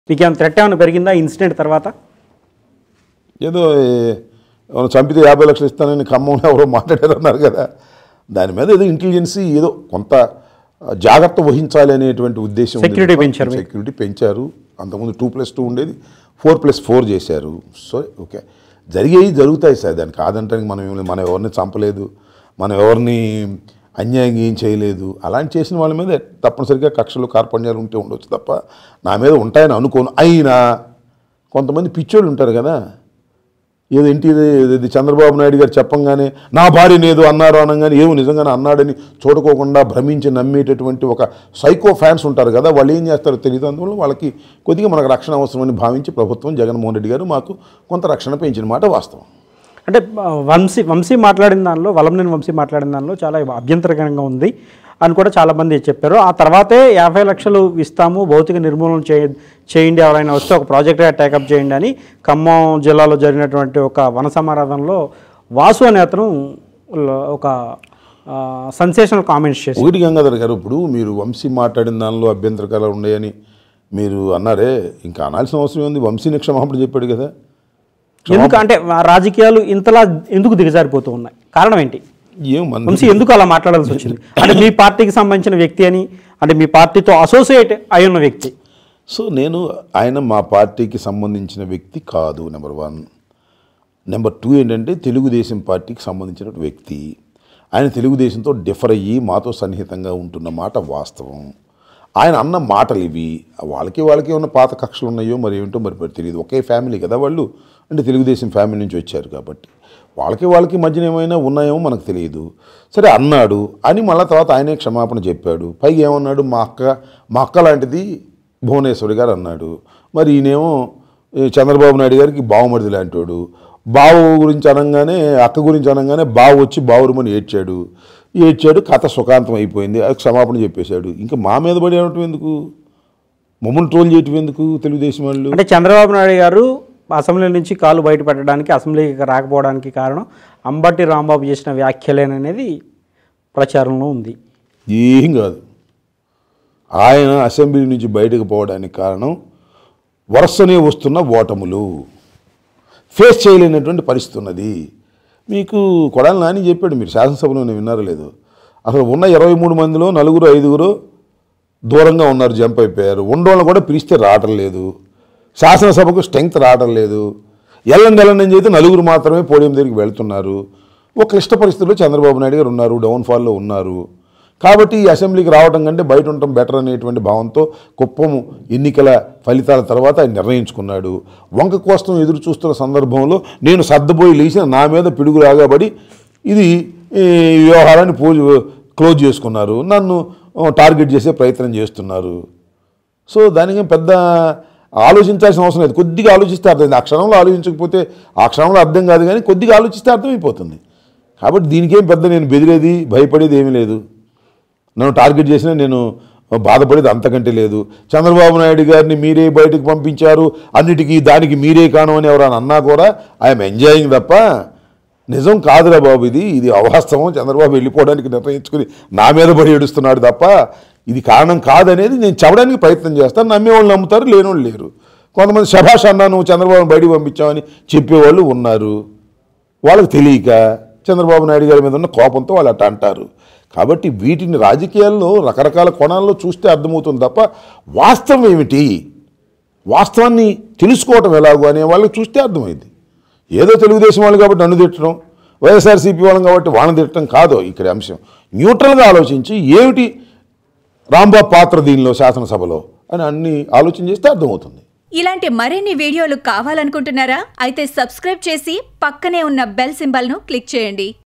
మీకు ఏమైనా థ్రెట్ ఏమైనా పెరిగిందా ఇన్సిడెంట్ తర్వాత ఏదో ఏమైనా చంపితే యాభై లక్షలు ఇస్తానని ఖమ్మంలో ఎవరో మాట్లాడారన్నారు కదా దాని మీద ఏదో ఇంటెలిజెన్సీ ఏదో కొంత ఆ, జాగ్రత్త వహించాలి అనేటువంటి ఉద్దేశం ఉంది. Security పెంచారు మీకు. సెక్యూరిటీ పెంచారు అంతకుముందు టూ ప్లస్ టూ ఉండేది ఫోర్ ప్లస్ ఫోర్ చేశారు సో ఓకే జరిగేవి జరుగుతాయి సార్ దానికి కాదంటానికి మనం ఏం లేదు. మనం ఎవరిని చంపలేదు మనం ఎవరిని అన్యాయం ఏం చేయలేదు అలాంటి చేసిన వాళ్ళ మీద తప్పనిసరిగా కక్షలు కార్పణ్యాలు ఉంటే ఉండొచ్చు తప్ప నా మీద ఉంటాయని అనుకోను అయినా కొంతమంది పిచ్చోళ్ళు ఉంటారు కదా ఏదో ఇంటి ఇది చంద్రబాబు నాయుడు గారు చెప్పంగానే నా భార్యని ఏదో అన్నారు అనగానే ఏమో నిజంగానే అన్నాడని చూడకోకుండా భ్రమించి నమ్మేటటువంటి ఒక సైకో ఫ్యాన్స్ ఉంటారు కదా వాళ్ళు ఏం చేస్తారో తెలియదు అందువల్ల వాళ్ళకి కొద్దిగా మనకు రక్షణ అవసరమని భావించి ప్రభుత్వం జగన్మోహన్ రెడ్డి గారు మాకు కొంత రక్షణ పెంచిన మాట వాస్తవం అంటే ఆ, వంశీ వంశీ మాట్లాడిన దానిలో వలంనేని వంశీ మాట్లాడిన దానిలో చాలా అభ్యంతరకరంగా ఉంది అని కూడా చాలామంది చెప్పారు ఆ తర్వాతే యాభై లక్షలు ఇస్తాము భౌతిక నిర్మూలన చేయ చేయండి ఎవరైనా వస్తే ఒక ప్రాజెక్ట్గా టేకప్ చేయండి అని ఖమ్మం జిల్లాలో జరిగినటువంటి ఒక వన సమారాధనలో వాసు అనే అతను ల- ఒక సెన్సేషనల్ కామెంట్స్ చేసి ఒకటి గంగాధర్ గారు ఇప్పుడు మీరు వంశీ మాట్లాడిన దానిలో అభ్యంతరకాలు ఉన్నాయని మీరు అన్నారే ఇంకా అనాల్సిన అవసరం ఉంది వంశీని క్షమాపణ చెప్పాడు కదా ఎందుకు అంటే ఆ రాజకీయాలు ఇంతలా ఎందుకు దిగజారిపోతూ ఉన్నాయి కారణం ఏంటి ఏం మంది వంశీ ఎందుకు అలా మాట్లాడాల్సి వచ్చింది అంటే మీ పార్టీకి సంబంధించిన వ్యక్తి అని అంటే మీ పార్టీతో అసోసియేట్ అయి ఉన్న వ్యక్తి సో నేను ఆయన మా పార్టీకి సంబంధించిన వ్యక్తి కాదు నెంబర్ వన్ నెంబర్ టూ ఏంటంటే తెలుగుదేశం పార్టీకి సంబంధించిన వ్యక్తి ఆయన తెలుగుదేశంతో డిఫర్ అయ్యి మాతో సన్నిహితంగా ఉంటున్న మాట వాస్తవం ఆయన అన్న మాటలు ఇవి వాళ్ళకి వాళ్ళకి ఉన్న పాత కక్షలు ఉన్నాయో మరి ఏమిటో మరి మరి తెలియదు ఒకే ఫ్యామిలీ కదా వాళ్ళు అంటే తెలుగుదేశం ఫ్యామిలీ నుంచి వచ్చారు కాబట్టి వాళ్ళకి వాళ్ళకి మధ్యన ఏమైనా ఉన్నాయేమో మనకు తెలియదు సరే అన్నాడు అని మళ్ళీ తర్వాత ఆయనే క్షమాపణ చెప్పాడు పైగా ఏమన్నాడు మా అక్క మా అక్క లాంటిది భువనేశ్వరి గారు అన్నాడు మరి ఈయనేమో ఈ చంద్రబాబు నాయుడు గారికి బావమరిది లాంటివాడు బావ గురించి అనగానే అక్క గురించి అనగానే బావ వచ్చి బావురుమని ఏడ్చాడు ఏడ్చాడు కథ సుఖాంతం అయిపోయింది అది క్షమాపణ చెప్పేశాడు ఇంకా మా మీద పడి అనటం ఎందుకు మమ్మల్ని ట్రోల్ చేయటం ఎందుకు తెలుగుదేశం వాళ్ళు అంటే చంద్రబాబు నాయుడు గారు అసెంబ్లీ నుంచి కాలు బయట పెట్టడానికి అసెంబ్లీకి రాకపోవడానికి కారణం అంబటి రాంబాబు చేసిన వ్యాఖ్యలేననేది ప్రచారంలో ఉంది ఏం కాదు ఆయన అసెంబ్లీ నుంచి బయటకు పోవడానికి కారణం వరుసనే వస్తున్న ఓటములు ఫేస్ చేయలేనటువంటి పరిస్థితి ఉన్నది మీకు కొడాలి నాని చెప్పాడు మీరు శాసనసభలో విన్నారో లేదు అసలు ఉన్న ఇరవై మూడు మందిలో నలుగురు ఐదుగురు దూరంగా ఉన్నారు జంప్ అయిపోయారు ఉండోళ్ళని కూడా పిలిస్తే రావటం లేదు శాసనసభకు స్ట్రెంగ్త్ రావటం లేదు ఎల్లండి ఎల్లండి అని చెప్తే నలుగురు మాత్రమే పోడియం దగ్గరికి వెళ్తున్నారు ఒక క్లిష్ట పరిస్థితుల్లో చంద్రబాబు నాయుడు గారు ఉన్నారు డౌన్ఫాల్లో ఉన్నారు కాబట్టి ఈ అసెంబ్లీకి రావడం కంటే బయట ఉండటం బెటర్ అనేటువంటి భావంతో కుప్పము ఎన్నికల ఫలితాల తర్వాత ఆయన నిర్ణయించుకున్నాడు వంక కోసం ఎదురు చూస్తున్న సందర్భంలో నేను సర్దబోయి లేచిన నా మీద పిడుగు రాగాబడి ఇది ఈ వ్యవహారాన్ని పూజ క్లోజ్ చేసుకున్నారు నన్ను ఆ, టార్గెట్ చేసే ప్రయత్నం చేస్తున్నారు సో దానికి పెద్ద ఆలోచించాల్సిన అవసరం లేదు కొద్దిగా ఆలోచిస్తే అర్థమైంది ఆ క్షణంలో ఆలోచించకపోతే ఆ క్షణంలో అర్థం కాదు కానీ కొద్దిగా ఆలోచిస్తే అర్థమైపోతుంది కాబట్టి దీనికేం పెద్ద నేను బెదిరేది భయపడేది ఏమీ లేదు నన్ను టార్గెట్ చేసినా నేను బాధపడేది అంతకంటే లేదు చంద్రబాబు నాయుడు గారిని మీరే బయటకు పంపించారు అన్నిటికీ దానికి మీరే కాను అని ఎవరైనా అన్నా కూడా ఐఎమ్ ఎంజాయింగ్ తప్ప నిజం కాదురా బాబు ఇది ఇది అవాస్తవం చంద్రబాబు వెళ్ళిపోవడానికి నిర్ణయించుకుని నా మీద పడి ఏడుస్తున్నాడు తప్ప ఇది కారణం కాదనేది నేను చెప్పడానికి ప్రయత్నం చేస్తాను నమ్మేవాళ్ళు నమ్ముతారు లేనివాళ్ళు లేరు కొంతమంది శభాష్ అన్నా నువ్వు చంద్రబాబుని బయటికి పంపించామని చెప్పేవాళ్ళు ఉన్నారు వాళ్ళకి తెలియక చంద్రబాబు నాయుడు గారి మీద ఉన్న కోపంతో వాళ్ళు అట్ట అంటారు కాబట్టి వీటిని రాజకీయాల్లో రకరకాల కోణాల్లో చూస్తే అర్థమవుతుంది తప్ప వాస్తవం ఏమిటి వాస్తవాన్ని తెలుసుకోవటం ఎలాగో అనే వాళ్ళకి చూస్తే అర్థమైంది ఏదో తెలుగుదేశం వాళ్ళు కాబట్టి నన్ను తిట్టడం వైఎస్ఆర్సీపీ వాళ్ళం కాబట్టి వాళ్ళని తిట్టడం కాదు ఇక్కడ అంశం న్యూట్రల్గా ఆలోచించి ఏమిటి రాంబాబు పాత్ర దీనిలో శాసనసభలో అని అన్ని ఆలోచన చేస్తే అర్థమవుతుంది ఇలాంటి మరిన్ని వీడియోలు కావాలనుకుంటున్నారా అయితే సబ్స్క్రైబ్ చేసి పక్కనే ఉన్న బెల్ సింబల్ను క్లిక్ చేయండి